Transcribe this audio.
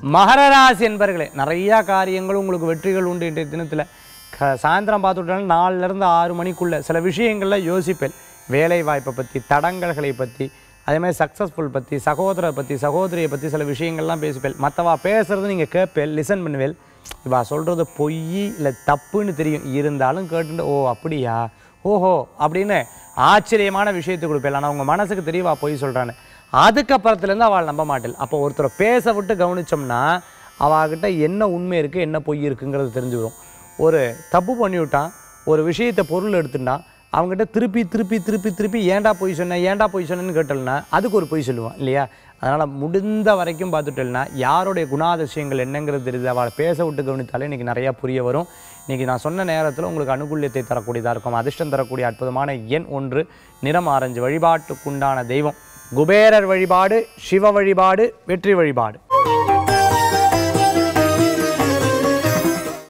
மகர ராசி என்பர்களே நிறையா காரியங்கள் உங்களுக்கு வெற்றிகள் உண்டு இன்றைய தினத்தில் க சாயந்தரம் பார்த்துட்டாலும் நாலுலேருந்து ஆறு மணிக்குள்ளே சில விஷயங்களில் யோசிப்பேன் வேலை வாய்ப்பை பற்றி தடங்கல்களை பற்றி அதே மாதிரி சக்ஸஸ்ஃபுல் பற்றி சகோதரரை பற்றி சகோதரியை பற்றி சில விஷயங்கள்லாம் பேசிப்பேன் மற்றவா பேசுறது நீங்கள் கேட்பேன் லிசன் பண்ணுவேல் இவா சொல்கிறது பொய் இல்லை தப்புன்னு தெரியும் இருந்தாலும் கேட்டுட்டு ஓ அப்படியா ஓஹோ அப்படின்னு ஆச்சரியமான விஷயத்தை கொடுப்பேன் ஆனால் உங்கள் மனசுக்கு தெரியவா பொய் சொல்கிறான்னு அதுக்கப்புறத்துலேருந்து அவள் நம்ப மாட்டேன் அப்போ ஒருத்தரை பேச விட்டு கவனிச்சோம்னா அவகிட்ட என்ன உண்மை இருக்குது என்ன பொய் இருக்குங்கிறது தெரிஞ்சுக்கிறோம் ஒரு தப்பு பண்ணிவிட்டான் ஒரு விஷயத்தை பொருள் எடுத்துட்டான் அவங்ககிட்ட திருப்பி திருப்பி திருப்பி திருப்பி ஏன்டா பொய் சொன்னேன் ஏன்டா பொய் சொன்னேன்னு கேட்டல்னா அதுக்கு ஒரு பொய் சொல்லுவான் இல்லையா அதனால் முடிந்த வரைக்கும் பார்த்துட்டேன்னா யாருடைய குணாதிசயங்கள் என்னங்கிறது தெரியுது அவளை பேச விட்டு கவனித்தாலே இன்றைக்கி நிறையா புரிய வரும் இன்றைக்கி நான் சொன்ன நேரத்தில் உங்களுக்கு அனுகூல்யத்தை தரக்கூடியதாக இருக்கும் அதிர்ஷ்டம் தரக்கூடிய அற்புதமான எண் ஒன்று நிறம் ஆரஞ்சு வழிபாட்டுக்குண்டான தெய்வம் குபேரர் வழிபாடு சிவ வழிபாடு வெற்றி வழிபாடு